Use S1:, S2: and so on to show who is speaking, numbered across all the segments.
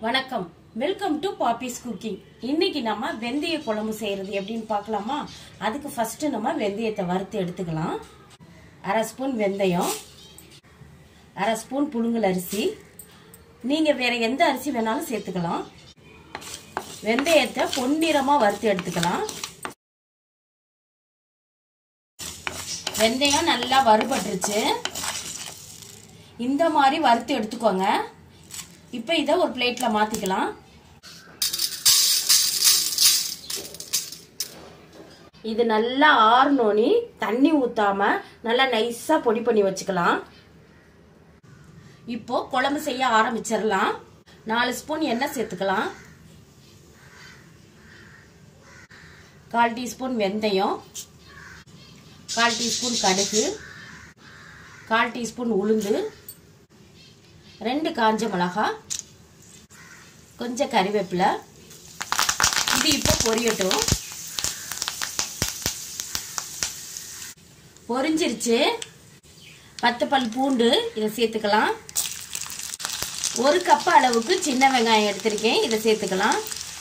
S1: வணக்கம் welcome to பாப்பிஸ் cooking இன்னைக்கு நம்ம வெந்தய குழம்பு செய்யறது எப்படின்னு பார்க்கலாமா அதுக்கு ஃபர்ஸ்ட் நம்ம வெந்தயத்தை வறுத்து எடுத்துக்கலாம் அரை ஸ்பூன் வெந்தயம் அரை ஸ்பூன் புழுங்கல் அரிசி நீங்க வேற எந்த அரிசி வேணாலும் சேர்த்துக்கலாம் வெந்தயத்தை பொன்னிறமா வறுத்து எடுத்துக்கலாம் வெந்தயம் நல்லா வறுபட்டுருச்சு இந்த மாதிரி வறுத்து எடுத்துக்கோங்க இப்போ இதை ஒரு பிளேட்ல மாத்திக்கலாம் இது நல்லா ஆறுனோனி தண்ணி ஊத்தாம நல்லா நைஸா பொடி பண்ணி வச்சுக்கலாம் இப்போ குழம்பு செய்ய ஆரம்பிச்சிடலாம் நாலு ஸ்பூன் எண்ணெய் சேர்த்துக்கலாம் கால் டீஸ்பூன் வெந்தயம் கால் டீஸ்பூன் கடுகு கால் டீஸ்பூன் உளுந்து ரெண்டு காஞ்ச மிளகா கொஞ்சம் கறிவேப்பிலை இது இப்போ பொரியட்டும் பொரிஞ்சிருச்சு பத்து பல் பூண்டு இதை சேர்த்துக்கலாம் ஒரு கப் அளவுக்கு சின்ன வெங்காயம் எடுத்திருக்கேன் இதை சேர்த்துக்கலாம்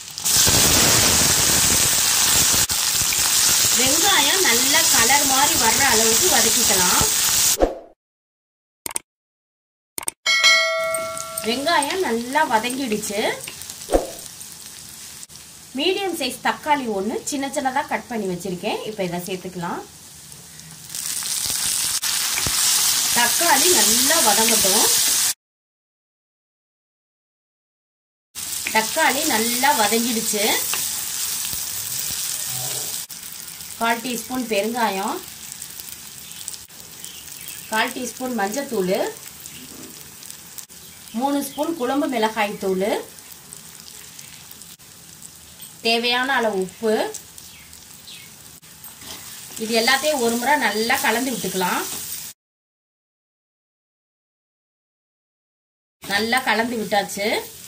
S1: வெங்காயம் நல்ல கலர் மாதிரி வர்ற அளவுக்கு வதக்கிக்கலாம் வெங்காயம் நல்லா வதங்கிடுச்சு மீடியம் சைஸ் தக்காளி ஒன்று சின்ன சின்னதாக கட் பண்ணி வச்சிருக்கேன் இப்போ இதை சேர்த்துக்கலாம் தக்காளி நல்லா வதங்கட்டும் தக்காளி நல்லா வதங்கிடுச்சு கால் டீஸ்பூன் பெருங்காயம் கால் டீஸ்பூன் மஞ்சத்தூள் மூணு ஸ்பூன் குழம்பு மிளகாய் தூள் தேவையான அளவு உப்பு இது எல்லாத்தையும் ஒரு முறை நல்லா கலந்து விட்டுக்கலாம் நல்லா கலந்து விட்டாச்சு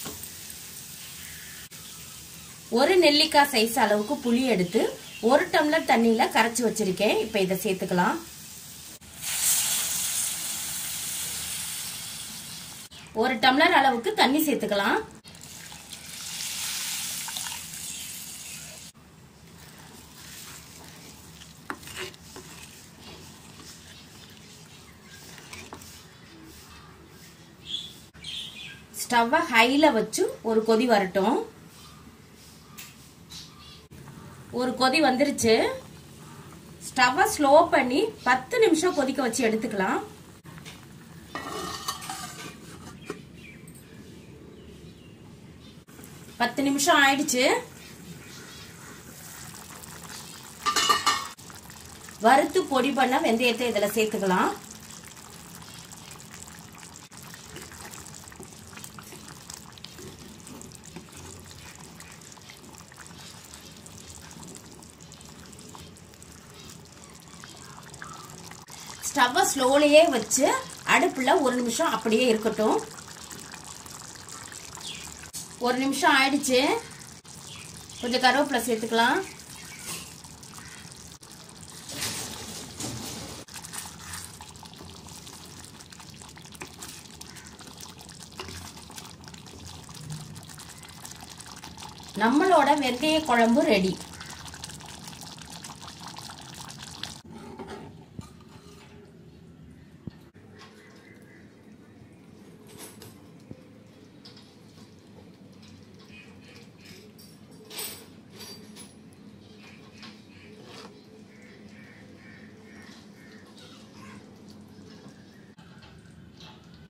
S1: ஒரு நெல்லிக்காய் சைஸ் அளவுக்கு புளி எடுத்து ஒரு டம்ளர் தண்ணியில கரைச்சி வச்சிருக்கேன் இப்ப இதை சேர்த்துக்கலாம் ஒரு டம்ளர் அளவுக்கு தண்ணி சேர்த்துக்கலாம் ஸ்டவ்வை ஹைல வச்சு ஒரு கொதி வரட்டும் ஒரு கொதி வந்துருச்சு ஸ்டவ்வை ஸ்லோ பண்ணி பத்து நிமிஷம் கொதிக்க வச்சு எடுத்துக்கலாம் பத்து நிமிஷம் ஆயிடுச்சு வறுத்து பொடி பண்ண வெந்தயத்தை இதுல சேர்த்துக்கலாம் ஸ்டவ்வை ஸ்லோலையே வச்சு அடுப்புல ஒரு நிமிஷம் அப்படியே இருக்கட்டும் ஒரு நிமிஷம் ஆயிடுச்சு கொஞ்சம் கருவேப்பிலை சேர்த்துக்கலாம் நம்மளோட வெந்தய குழம்பு ரெடி